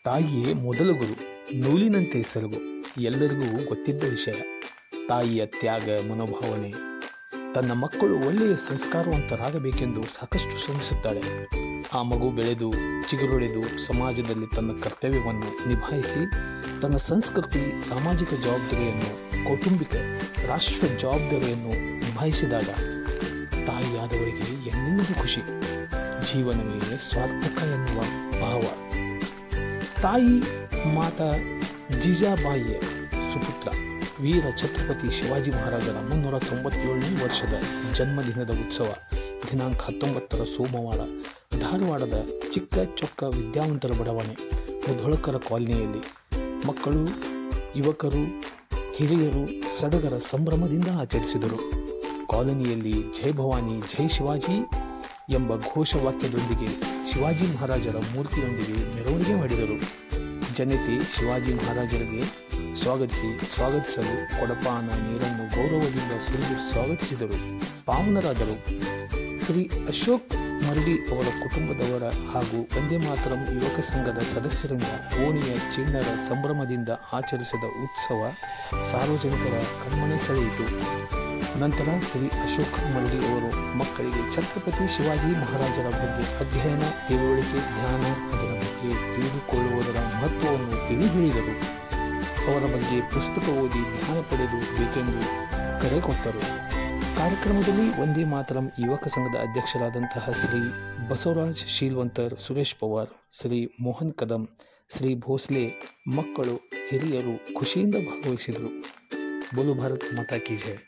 ತಾಯಿಯೇ ಮೊದಲ ಗುರು ನೂಲಿನಂತೆ ಸೆರಗು ಎಲ್ಲರಿಗೂ ಗೊತ್ತಿದ್ದ ವಿಷಯ ತಾಯಿಯ ತ್ಯಾಗ ಮನೋಭಾವನೆ ತನ್ನ ಮಕ್ಕಳು ಒಳ್ಳೆಯ ಸಂಸ್ಕಾರವಂತರಾಗಬೇಕೆಂದು ಸಾಕಷ್ಟು ಶ್ರಮಿಸುತ್ತಾಳೆ ಆ ಮಗು ಬೆಳೆದು ಚಿಗುರೊಡೆದು ಸಮಾಜದಲ್ಲಿ ತನ್ನ ಕರ್ತವ್ಯವನ್ನು ನಿಭಾಯಿಸಿ ತನ್ನ ಸಂಸ್ಕೃತಿ ಸಾಮಾಜಿಕ ಜವಾಬ್ದಾರಿಯನ್ನು ಕೌಟುಂಬಿಕ ರಾಷ್ಟ್ರ ಜವಾಬ್ದಾರಿಯನ್ನು ನಿಭಾಯಿಸಿದಾಗ ತಾಯಿಯಾದವರಿಗೆ ಎಂದೆಂದಿಗೂ ಖುಷಿ ಜೀವನವೇ ಸ್ವಾರ್ಥಕ ಎನ್ನುವ ಭಾವ ತಾಯಿ ಮಾತಾ ಜೀಜಾಬಾಯಿಯ ಸುಪುತ್ರ ವೀರ ಛತ್ರಪತಿ ಶಿವಾಜಿ ಮಹಾರಾಜರ ಮುನ್ನೂರ ತೊಂಬತ್ತೇಳನೇ ವರ್ಷದ ಜನ್ಮದಿನದ ಉತ್ಸವ ದಿನಾಂಕ ಹತ್ತೊಂಬತ್ತರ ಸೋಮವಾರ ಧಾರವಾಡದ ಚಿಕ್ಕ ಚೊಕ್ಕ ವಿದ್ಯಾವಂತರ ಬಡಾವಣೆ ಮುಧೋಳಕರ ಕಾಲನಿಯಲ್ಲಿ ಮಕ್ಕಳು ಯುವಕರು ಹಿರಿಯರು ಸಡಗರ ಸಂಭ್ರಮದಿಂದ ಆಚರಿಸಿದರು ಕಾಲನಿಯಲ್ಲಿ ಜೈ ಭವಾನಿ ಜೈ ಶಿವಾಜಿ ಎಂಬ ಘೋಷವಾಕ್ಯದೊಂದಿಗೆ ಶಿವಾಜಿ ಮಹಾರಾಜರ ಮೂರ್ತಿಯೊಂದಿಗೆ ಮೆರವಣಿಗೆ ಮಾಡಿದರು ಜನತೆ ಶಿವಾಜಿ ಮಹಾರಾಜರಿಗೆ ಸ್ವಾಗತಿಸಿ ಸ್ವಾಗತಿಸಲು ಕೊಡಪಾನ ನೀರನ್ನು ಗೌರವದಿಂದ ಸುರಿದು ಸ್ವಾಗತಿಸಿದರು ಪಾವನರಾದರು ಶ್ರೀ ಅಶೋಕ್ ಮರಡಿ ಅವರ ಕುಟುಂಬದವರ ಹಾಗೂ ವಂದೇ ಮಾತರಂ ಯುವಕ ಸಂಘದ ಸದಸ್ಯರಿಂದ ಓಣಿಯ ಚಿಣ್ಣರ ಸಂಭ್ರಮದಿಂದ ಆಚರಿಸಿದ ಉತ್ಸವ ಸಾರ್ವಜನಿಕರ ಕಣ್ಮನೆ ಸೆಳೆಯಿತು ನಂತರ ಶ್ರೀ ಅಶೋಕ್ ಮರಡಿ ಅವರು ಮಕ್ಕಳಿಗೆ ಛತ್ರಪತಿ ಶಿವಾಜಿ ಮಹಾರಾಜರ ಬಗ್ಗೆ ಅಧ್ಯಯನ ತಿಳುವಳಿಕೆ ಜ್ಞಾನ ಅದರ ಬಗ್ಗೆ ತಿಳಿದುಕೊಳ್ಳುವುದರ ಮಹತ್ವವನ್ನು ತಿಳಿ ಹೇಳಿದರು ಅವರ ಬಗ್ಗೆ ಪುಸ್ತಕ ಓದಿ ಜ್ಞಾನ ಪಡೆದು ಬೇಕೆಂದು ಕರೆ ಕೊಟ್ಟರು ಕಾರ್ಯಕ್ರಮದಲ್ಲಿ ವಂದೇ ಮಾತರಂ ಯುವಕ ಸಂಘದ ಅಧ್ಯಕ್ಷರಾದಂತಹ ಶ್ರೀ ಬಸವರಾಜ್ ಶೀಲ್ವಂತರ್ ಸುರೇಶ್ ಪವಾರ್ ಶ್ರೀ ಮೋಹನ್ ಕದಂ ಶ್ರೀ ಭೋಸ್ಲೆ ಮಕ್ಕಳು ಹಿರಿಯರು ಖುಷಿಯಿಂದ ಭಾಗವಹಿಸಿದರು ಬೋಲು ಭಾರತ್ ಮಾತಾ ಕಿ ಜೈ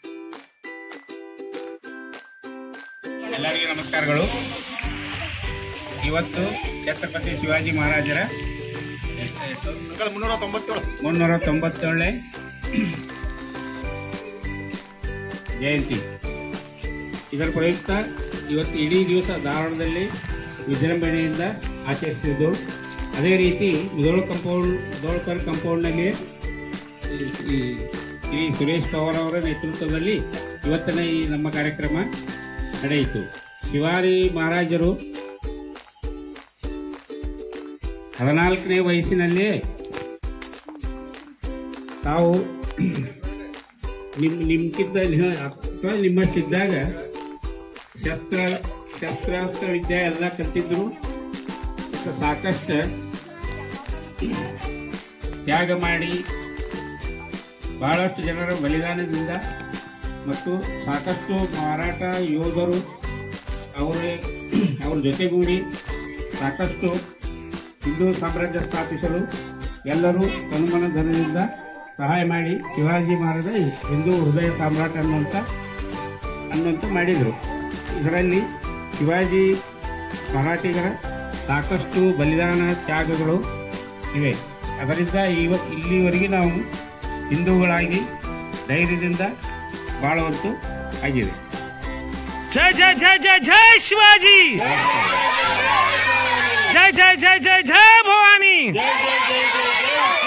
ಎಲ್ಲರಿಗೂ ನಮಸ್ಕಾರಗಳು ಇವತ್ತು ಛತ್ರಪತಿ ಶಿವಾಜಿ ಮಹಾರಾಜರ ಮುನ್ನೂರ ತೊಂಬತ್ತೇಳು ಮುನ್ನೂರ ತೊಂಬತ್ತೇಳನೇ ಜಯಂತಿ ಇದರ ಪ್ರಯುಕ್ತ ಇವತ್ತು ಇಡೀ ದಿವಸ ಧಾರವಾಡದಲ್ಲಿ ವಿಜೃಂಭಣೆಯಿಂದ ಆಚರಿಸ್ತಿದ್ದು ಅದೇ ರೀತಿ ಮುದೋಳ ಕಂಪೌಂಡ್ ಮುದೋಳ್ಕರ್ ಕಂಪೌಂಡ್ನಲ್ಲಿ ಈ- ಈ ಶ್ರೀ ಸುರೇಶ್ ಪವಾರ್ ಅವರ ನೇತೃತ್ವದಲ್ಲಿ ಇವತ್ತಿನ ಈ ನಮ್ಮ ಕಾರ್ಯಕ್ರಮ ನಡೆಯಿತು ಶಿವಾಜಿ ಮಹಾರಾಜರು ಹದಿನಾಲ್ಕನೇ ವಯಸ್ಸಿನಲ್ಲಿ ತಾವು ನಿಮ್ಮ ನಿಮ್ಗಿಂತ ನಿ- ಅಥವಾ ನಿಮ್ಮಷ್ಟಿದ್ದಾಗ ಶಸ್ತ್ರ ಶಸ್ತ್ರಾಸ್ತ್ರ ವಿದ್ಯೆ ಎಲ್ಲ ಕಲ್ತಿದ್ರು ಮತ್ತು ಸಾಕಷ್ಟು ತ್ಯಾಗ ಮಾಡಿ ಬಹಳಷ್ಟು ಜನರ ಬಲಿದಾನದಿಂದ ಮತ್ತು ಸಾಕಷ್ಟು ಮಾರಾಟ ಯೋಧರು ಅವರೇ ಅವ್ರ ಜೊತೆಗೂಡಿ ಸಾಕಷ್ಟು ಹಿಂದೂ ಸಾಮ್ರಾಜ್ಯ ಸ್ಥಾಪಿಸಲು ಎಲ್ಲರೂ ತನುಮನ ಧನದಿಂದ ಸಹಾಯ ಮಾಡಿ ಶಿವಾಜಿ ಮಹಾರಾಜ ಹಿಂದೂ ಹೃದಯ ಸಾಮ್ರಾಟ್ ಅನ್ನುವಂಥ ಅನ್ನುವಂಥ ಮಾಡಿದರು ಇದರಲ್ಲಿ ಶಿವಾಜಿ ಮರಾಠಿಗರ ಸಾಕಷ್ಟು ಬಲಿದಾನ ತ್ಯಾಗಗಳು ಇವೆ ಅದರಿಂದ ಇವತ್ತು ಇಲ್ಲಿವರೆಗೆ ನಾವು ಹಿಂದೂಗಳಾಗಿ ಧೈರ್ಯದಿಂದ ಬಾಳುವಂತೂ ಆಗಿದೆ जय जय जय जय जय शिवाजी जय जय जय जय जय भवानी